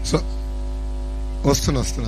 So వస్తున్నా వస్తున్నా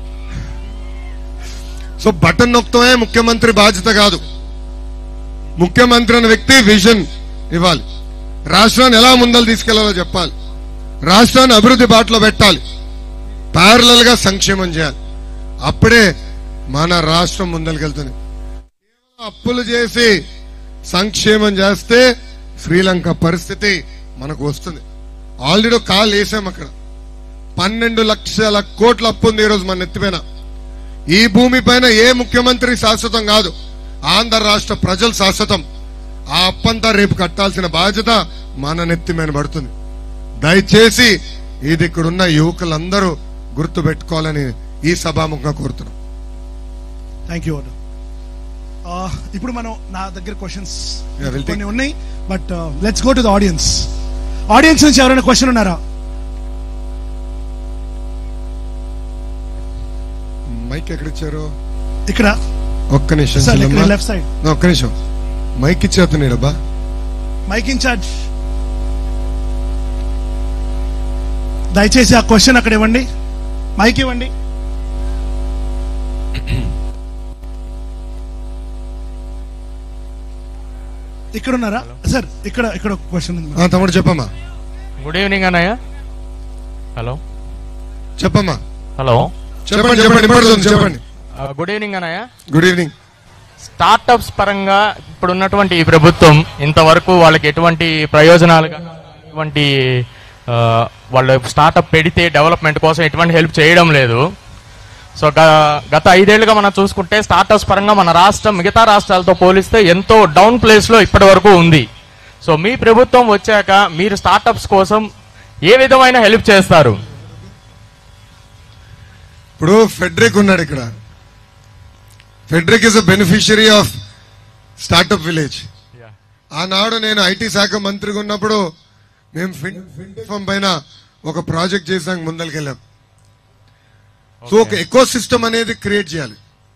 so button నొక్కడమే ముఖ్యమంత్రి బాధ్యత కాదు ముఖ్యమంత్రి అనే వ్యక్తి విజన్ ఇవ్వాలి రాష్ట్రాన్ని ఎలా ముందలు తీసుకెళ్లాలో చెప్పాలి రాష్ట్రాన్ని అభివృద్ధి బాటలో పెట్టాలి ప్యారలల్ గా సంక్షేమం చేయాలి అప్పుడే మన రాష్ట్రం ముందరికెళ్తుంది కేవలం అప్పులు చేసి సంక్షేమం చేస్తే శ్రీలంక పరిస్థితి మనకు వస్తుంది ఆల్రెడీ కాల్ వేసాం అక్కడ పన్నెండు లక్షల కోట్ల అప్పు ఉంది ఈరోజు మన ఎత్తిపైన ఈ భూమి పైన ఏ ముఖ్యమంత్రి శాశ్వతం కాదు ఆంధ్ర రాష్ట్ర ప్రజలు శాశ్వతం ఆ అప్పంతా రేపు కట్టాల్సిన బాధ్యత మన నెత్తి మీద పడుతుంది దయచేసి ఇది ఇక్కడున్న యువకులందరూ గుర్తు పెట్టుకోవాలని ఈ సభాముఖంగా కోరుతున్నాం థ్యాంక్ యూ ఇప్పుడు మనం నా దగ్గర క్వశ్చన్స్ Yeah, we'll take- కొన్ని ఉన్నాయి but let's go to the audience audience నుంచి ఎవరైనా క్వశ్చన్ ఉన్నారా మైక్ ఎక్కడిచ్చారు ఇక్కడ ఒక్క నిమిషం సార్ ఇక్కడ చెల్లెమ్మ. లెఫ్ట్ సైడ్ నా ఒక్క నిమిషం మైక్ ఇచ్చేస్తున్నాడబ్బా మైక్ ఇన్ఛార్జ్ దయచేసి ఆ క్వశ్చన్ అక్కడ ఇవ్వండి మైక్ ఇవ్వండి ఇక్కడ ఉన్నారా సార్ ఇక్కడ ఇక్కడ ఒక క్వశ్చన్ ఉంది ఆ, తమ్ముడు చెప్పమ్మా గుడ్ ఈవినింగ్ అన్నయ్య హలో చెప్పమ్మా హలో చెప్పండి చెప్పండి పడుతుంది చెప్పండి గుడ్ ఈవినింగ్ అన్నయ్య గుడ్ ఈవినింగ్ స్టార్టప్స్ పరంగా ఇప్పుడు ఉన్నటువంటి ఈ ప్రభుత్వం ఇంతవరకు వాళ్ళకి ఎటువంటి ప్రయోజనాలు కానీ, ఎటువంటి ఆ, వాళ్ళు స్టార్టప్ పెడితే డెవలప్మెంట్ కోసం ఎటువంటి హెల్ప్ చేయడం లేదు సో గ- గత ఐదేళ్లుగా మనం చూసుకుంటే స్టార్టప్స్ పరంగా మన రాష్ట్రం మిగతా రాష్ట్రాలతో పోలిస్తే ఎంతో డౌన్ ప్లేస్ లో ఇప్పటి వరకు ఉంది సో మీ ప్రభుత్వం వచ్చాక మీరు స్టార్టప్స్ కోసం ఏ విధమైన హెల్ప్ చేస్తారు ఇప్పుడు ఫెడ్రిక్ ఉన్నాడు ఇక్కడ Fedrick is a beneficiary of startup village ఆనాడు నేను ఐటీ శాఖ మంత్రిగా ఉన్నప్పుడు మేము ఫిన్ పైన ఒక ప్రాజెక్ట్ చేసాక ముందరికెళ్ళాం సో ఒక ఎకో సిస్టమ్ అనేది క్రియేట్ చేయాలి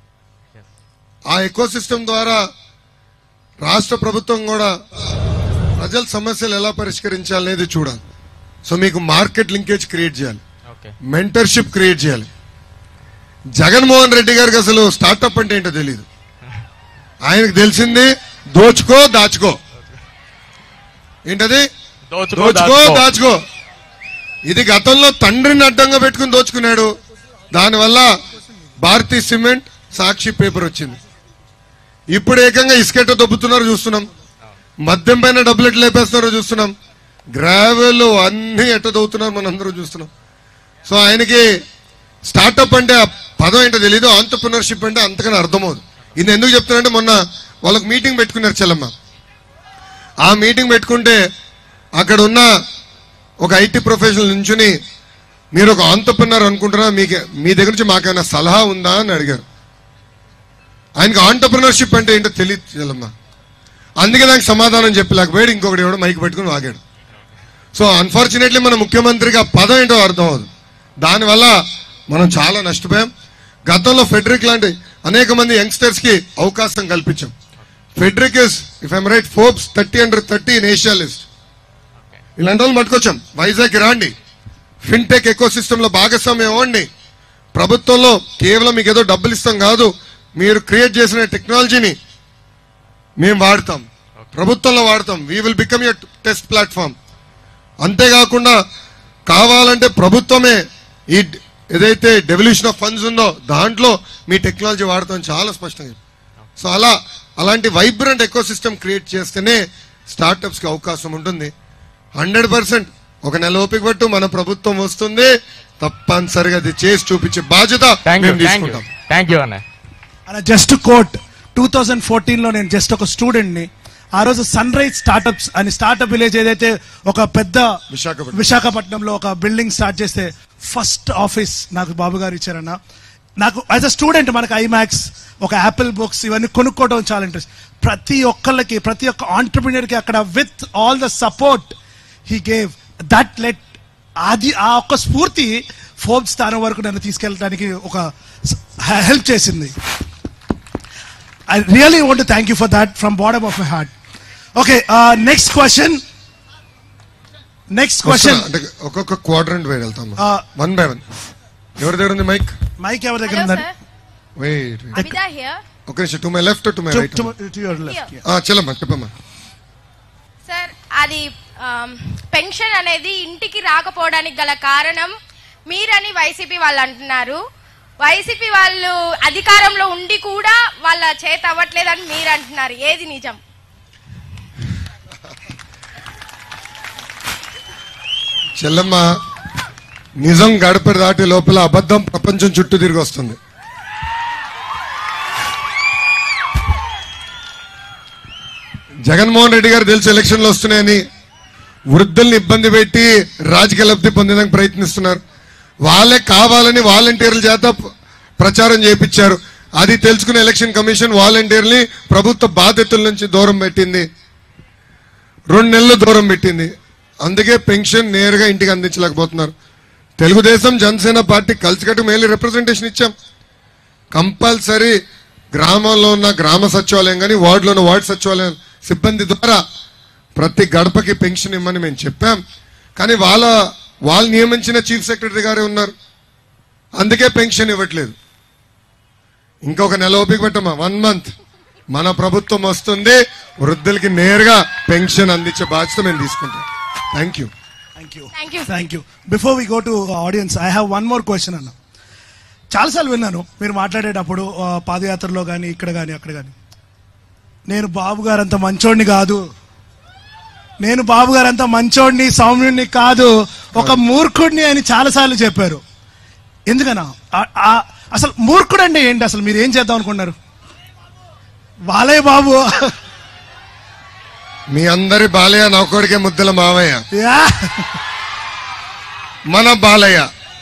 ఆ ఎకో సిస్టమ్ ద్వారా రాష్ట్ర ప్రభుత్వం కూడా ప్రజల సమస్యలు ఎలా పరిష్కరించాలనేది చూడాలి సో మీకు మార్కెట్ లింకేజ్ క్రియేట్ చేయాలి ఓకే మెంటర్షిప్ క్రియేట్ చేయాలి జగన్మోహన్ రెడ్డి గారికి అసలు స్టార్టప్ అంటే ఏంటో తెలియదు ఆయనకు తెలిసింది దోచుకో దాచుకో ఏంటది దోచుకో, దోచుకో దాచుకో. దాచుకో ఇది గతంలో తండ్రిని అడ్డంగా పెట్టుకుని దోచుకున్నాడు దానివల్ల భారతీ సిమెంట్ సాక్షి పేపర్ వచ్చింది ఇప్పుడు ఏకంగా ఇసుకెట్ట దొబ్బుతున్నారో చూస్తున్నాం మద్యం పైన డబ్బులు ఎట్లా లేపేస్తున్నారో చూస్తున్నాం గ్రావెల్ అన్ని ఎట్ట దొవుతున్నారు మనందరం చూస్తున్నాం సో ఆయనకి స్టార్టప్ అంటే ఆ పదం ఏంటో తెలియదు ఆంటర్ప్రినర్షిప్ అంటే అంతకన్నా అర్థమవుదు ఇది ఎందుకు చెప్తున్నానంటే మొన్న వాళ్ళకి మీటింగ్ పెట్టుకున్నారు చెల్లమ్మ ఆ మీటింగ్ పెట్టుకుంటే అక్కడ ఉన్న ఒక ఐటీ ప్రొఫెషనల్ నుంచుని మీరు ఒక ఆంటర్ప్రినర్ అనుకుంటారా మీకు మీ దగ్గర నుంచి మాకేమైనా సలహా ఉందా అని అడిగారు ఆయనకి ఆంటర్ప్రినర్షిప్ అంటే ఏంటో తెలియదు చెల్లమ్మ అందుకే దానికి సమాధానం చెప్పలేకపోయాడు ఇంకొకటి ఎవడో మైక్ పెట్టుకుని వాగాడు సో అన్ఫార్చునేట్లీ మన ముఖ్యమంత్రికి ఆ పదం ఏంటో అర్థం అవదు దానివల్ల మనం చాలా నష్టపోయాం గతంలో ఫెడరిక్ లాంటి అనేక మంది యంగ్స్టర్స్ కి అవకాశం కల్పించాం Fedrick is if I'm right Forbes thirty under thirty in Asia list ఇలాంటి వాళ్ళు పట్టుకొచ్చాం వైజాగ్ రాండి ఫిన్టెక్ ఎకో సిస్టమ్ లో భాగస్వామ్యం అవ్వండి ప్రభుత్వంలో కేవలం మీకు ఏదో డబ్బులు ఇస్తాం కాదు మీరు క్రియేట్ చేసిన టెక్నాలజీని మేము వాడతాం ప్రభుత్వంలో వాడతాం we will become your test platform అంతేకాకుండా కావాలంటే ప్రభుత్వమే ఈ డ్- ఏదైతే డెవల్యూషన్ ఆఫ్ ఫండ్స్ ఉందో దాంట్లో మీ టెక్నాలజీ వాడతాం చాలా స్పష్టంగా చెప్పారు. సో అలా అలాంటి వైబ్రెంట్ ఎకో సిస్టమ్ క్రియేట్ చేస్తేనే స్టార్టప్స్ కి అవకాశం ఉంటుంది హండ్రెడ్ పర్సెంట్ ఒక నెల ఓపిక పట్టు మన ప్రభుత్వం వస్తుంది తప్పనిసరిగా అది చేసి చూపించే బాధ్యత థ్యాంక్ యూ మేము థ్యాంక్ యూ తీసుకుంటాం థ్యాంక్ యూ అన్న అలా just quote two thousand fourteen లో నేను జస్ట్ ఒక స్టూడెంట్ ని ఆ రోజు సన్ రైజ్ స్టార్టప్స్ అని స్టార్టప్ విలేజ్ ఏదైతే ఒక పెద్ద విశాఖపట్నం. విశాఖపట్నంలో ఒక బిల్డింగ్ స్టార్ట్ చేస్తే ఫస్ట్ ఆఫీస్ నాకు బాబు గారు ఇచ్చారన్న నాకు యాజ్ అ స్టూడెంట్ మనకు ఐమాక్స్ ఒక యాపిల్ బుక్స్ ఇవన్నీ కొనుక్కోవడం చాలా ఇంట్రెస్ట్ ప్రతి ఒక్కళ్ళకి ప్రతి ఒక్క ఆంటర్ప్రినర్ కి అక్కడ with all the support he gave that let అది ఆ ఒక్క స్ఫూర్తి ఫోర్త్ స్థానం వరకు నన్ను తీసుకెళ్ళడానికి ఒక హెల్ప్ చేసింది I really want to thank you for that from bottom of my heart. Okay, uh, next question. Next question అంటే ఒక్కొక్క క్వాడ్రంట్ వైడ్ వెళ్తాం ఆ. వన్ బై వన్ ఎవరి దగ్గర ఉంది మైక్ మైక్ ఎవరి దగ్గర Hello, ఉందండి sir. Wait Abida here. ఒక నిమిషం to my left to my right to your left చెల్లమ్మా చెప్పమ్మా సార్ అది పెన్షన్ అనేది ఇంటికి రాకపోవడానికి గల కారణం మీరని వైసీపీ వాళ్ళు అంటున్నారు వైసీపీ వాళ్ళు అధికారంలో ఉండి కూడా వాళ్ళ చేత అవ్వట్లేదని మీరు అంటున్నారు ఏది నిజం చెల్లమ్మ నిజం గడప దాటి లోపల అబద్ధం ప్రపంచం చుట్టూ తిరిగి వస్తుంది జగన్మోహన్ రెడ్డి గారు తెలుసు ఎలక్షన్లు వస్తున్నాయని వృద్ధుల్ని ఇబ్బంది పెట్టి రాజకీయ లబ్ధి పొందడానికి ప్రయత్నిస్తున్నారు వాళ్ళే కావాలని వాలంటీర్ల చేత ప- ప్రచారం చేయించారు అది తెలుసుకున్న ఎలక్షన్ కమిషన్ వాలంటీర్ని ప్రభుత్వ బాధ్యతల నుంచి దూరం పెట్టింది రెండు నెలలు దూరం పెట్టింది అందుకే పెన్షన్ నేరుగా ఇంటికి అందించలేకపోతున్నారు తెలుగుదేశం జనసేన పార్టీ కలిసికట్టు మేలు రిప్రజెంటేషన్ ఇచ్చాం కంపల్సరీ గ్రామంలో ఉన్న గ్రామ సచివాలయం కానీ వార్డులో ఉన్న వార్డు సచివాలయం సిబ్బంది ద్వారా ప్రతి గడపకి పెన్షన్ ఇమ్మని మేము చెప్పాం కానీ వాళ్ళ వాళ్ళు నియమించిన చీఫ్ సెక్రటరీ గారే ఉన్నారు అందుకే పెన్షన్ ఇవ్వట్లేదు ఇంకొక నెల ఓపిక పెట్టమ్మా వన్ మంత్ మన ప్రభుత్వం వస్తుంది వృద్ధులకి నేరుగా పెన్షన్ అందించే బాధ్యత మేము తీసుకుంటాం thank you thank you thank you thank you before we go to audience I have one more question అన్న చాలాసార్లు విన్నాను మీరు మాట్లాడేటప్పుడు ఆ, పాదయాత్రలో కానీ ఇక్కడ కానీ అక్కడ కానీ నేను బాబు గారు అంత మంచోడిని కాదు నేను బాబు గారు అంత మంచోడిని సౌమ్యుడిని కాదు ఒక మూర్ఖుడిని అని చాలాసార్లు చెప్పారు ఎందుకనా ఆ- ఆ- అసలు మూర్ఖుడు అంటే ఏంటి అసలు మీరు ఏం చేద్దాం అనుకున్నారు బాలయ్య బాబు మీ అందరి బాలయ్య నౌకోడికే ముద్దల మావయ్య యా మన బాలయ్య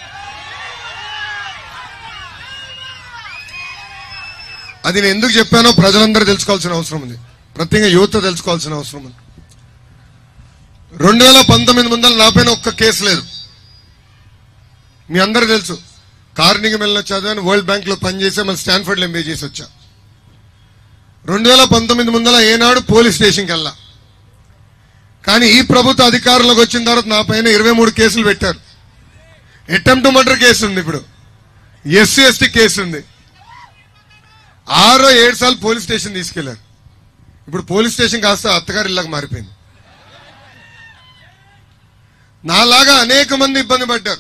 అది నేను ఎందుకు చెప్పానో ప్రజలందరూ తెలుసుకోవాల్సిన అవసరం ఉంది ప్రత్యేకంగా యువత తెలుసుకోవాల్సిన అవసరం ఉంది రెండు వేల పంతొమ్మిది ముందర నా పైన ఒక్క కేసు లేదు మీ అందరూ తెలుసు కార్నింగ్ మెల్లో చదివాను వరల్డ్ బ్యాంక్ లో పనిచేసే మన స్టాన్ఫర్డ్ లో ఎంబీఏ చేసి వచ్చా రెండు వేల పంతొమ్మిది ముందర ఏనాడు పోలీస్ స్టేషన్కి వెళ్ళా కానీ ఈ ప్రభుత్వ అధికారంలోకి వచ్చిన తర్వాత నా పైన ఇరవై మూడు కేసులు పెట్టారు అటెంప్ట్ మర్డర్ కేసు ఉంది ఇప్పుడు ఎస్సీ ఎస్టీ కేసు ఉంది ఆరో ఏడు సార్లు పోలీస్ స్టేషన్ తీసుకెళ్లారు ఇప్పుడు పోలీస్ స్టేషన్ కాస్త అత్తగారి ఇళ్ళకి మారిపోయింది నాలాగా అనేక మంది ఇబ్బంది పడ్డారు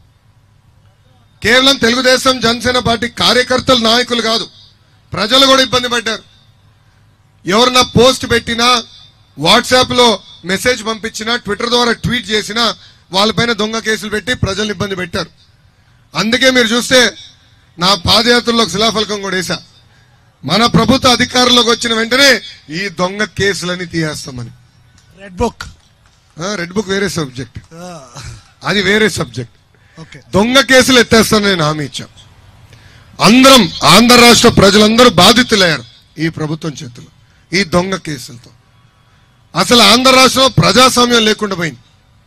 కేవలం తెలుగుదేశం జనసేన పార్టీ కార్యకర్తలు నాయకులు కాదు ప్రజలు కూడా ఇబ్బంది పడ్డారు ఎవరన్నా పోస్ట్ పెట్టినా వాట్సాప్ లో మెసేజ్ పంపించినా ట్విట్టర్ ద్వారా ట్వీట్ చేసినా వాళ్ళపైన దొంగ కేసులు పెట్టి ప్రజల్ని ఇబ్బంది పెట్టారు అందుకే మీరు చూస్తే నా పాదయాత్రలో ఒక శిలాఫలకం కూడా వేశా మన ప్రభుత్వ అధికారంలోకి వచ్చిన వెంటనే ఈ దొంగ కేసులని తీయేస్తామని రెడ్ బుక్ ఆ, రెడ్ బుక్ వేరే సబ్జెక్ట్ అది వేరే సబ్జెక్ట్ ఓకే దొంగ కేసులు ఎత్తేస్తానని నేను హామీ ఇచ్చా అందరం ఆంధ్ర రాష్ట్ర ప్రజలందరూ బాధితులయ్యారు ఈ ప్రభుత్వం చేతిలో ఈ దొంగ కేసులతో అసలు ఆంధ్ర రాష్ట్రంలో ప్రజాస్వామ్యం లేకుండా పోయింది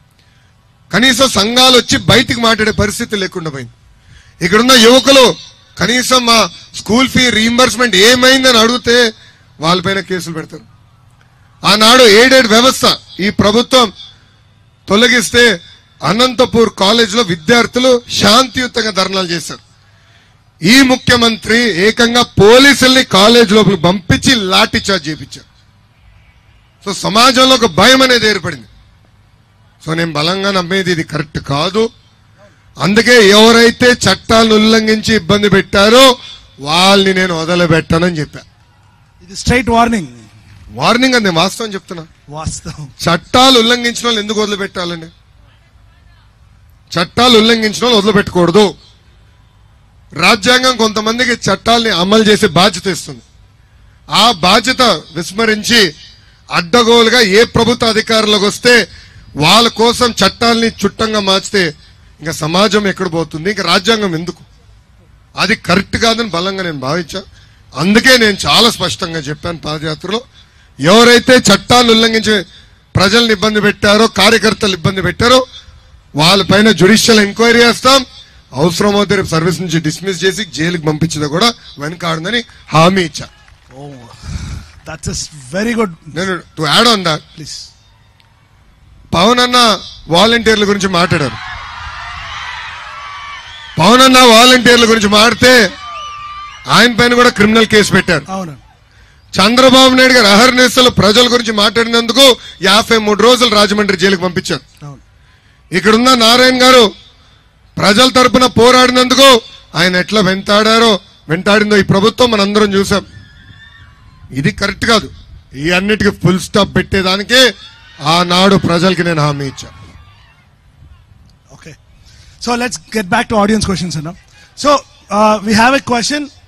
కనీసం సంఘాలు వచ్చి బయటికి మాట్లాడే పరిస్థితి లేకుండా పోయింది ఇక్కడున్న యువకులు కనీసం మా స్కూల్ ఫీ రీయింబర్స్మెంట్ ఏమైందని అడిగితే వాళ్ళపైన కేసులు పెడతారు ఆనాడు ఎయిడెడ్ వ్యవస్థ ఈ ప్రభుత్వం తొలగిస్తే అనంతపూర్ కాలేజ్ లో విద్యార్థులు శాంతియుతంగా ధర్నాలు చేశారు ఈ ముఖ్యమంత్రి ఏకంగా పోలీసుల్ని కాలేజ్ లోపల పంపించి లాఠీ చార్జ్ చేయించారు సో సమాజంలో ఒక భయం అనేది ఏర్పడింది సో నేను బలంగా నమ్మేది ఇది కరెక్ట్ కాదు అందుకే ఎవరైతే చట్టాలను ఉల్లంఘించి ఇబ్బంది పెట్టారో వాళ్ళని నేను వదలబెట్టానని చెప్పా ఇది స్ట్రైట్ వార్నింగ్ వార్నింగ్ అని నేను వాస్తవం చెప్తున్నా వాస్తవం చట్టాలు ఉల్లంఘించిన వాళ్ళు ఎందుకు వదిలిపెట్టాలండి చట్టాలు ఉల్లంఘించిన వాళ్ళు వదిలిపెట్టకూడదు రాజ్యాంగం కొంతమందికి చట్టాల్ని అమలు చేసే బాధ్యత ఇస్తుంది ఆ బాధ్యత విస్మరించి అడ్డగోలుగా ఏ ప్రభుత్వ అధికారంలోకి వస్తే వాళ్ళ కోసం చట్టాల్ని చుట్టంగా మార్చితే ఇంకా సమాజం ఎక్కడ పోతుంది ఇంకా రాజ్యాంగం ఎందుకు అది కరెక్ట్ కాదని బలంగా నేను భావించా అందుకే నేను చాలా స్పష్టంగా చెప్పాను పాదయాత్రలో ఎవరైతే చట్టాన్ని ఉల్లంఘించి ప్రజల్ని ఇబ్బంది పెట్టారో కార్యకర్తలు ఇబ్బంది పెట్టారో వాళ్ళపైన జ్యుడిషియల్ ఎంక్వైరీ చేస్తాం అవసరమైతే రేపు సర్వీస్ నుంచి డిస్మిస్ చేసి జైలుకి పంపించదా కూడా వెనకాడదని హామీ ఇచ్చా దట్స్ వెరీ గుడ్ నేను to add on that please Pawan అన్న వాలంటీర్ల గురించి మాట్లాడారు పవన్ అన్న వాలంటీర్ల గురించి మాడితే ఆయన పైన కూడా క్రిమినల్ కేసు పెట్టారు అవును చంద్రబాబు నాయుడు గారు అహర్నిశలు ప్రజల గురించి మాట్లాడినందుకు యాభై మూడు రోజులు రాజమండ్రి జైలుకు పంపించారు అవును ఇక్కడున్న నారాయణ గారు ప్రజల తరపున పోరాడినందుకు ఆయన ఎట్లా వెంటాడారో వెంటాడిందో ఈ ప్రభుత్వం మనందరం చూసాం ఇది కరెక్ట్ కాదు ఈ అన్నిటికీ ఫుల్ స్టాప్ పెట్టేదానికే ఆనాడు ప్రజలకి నేను హామీ ఇచ్చాను Okay. So let's get back to audience questions now. So uh, we have a question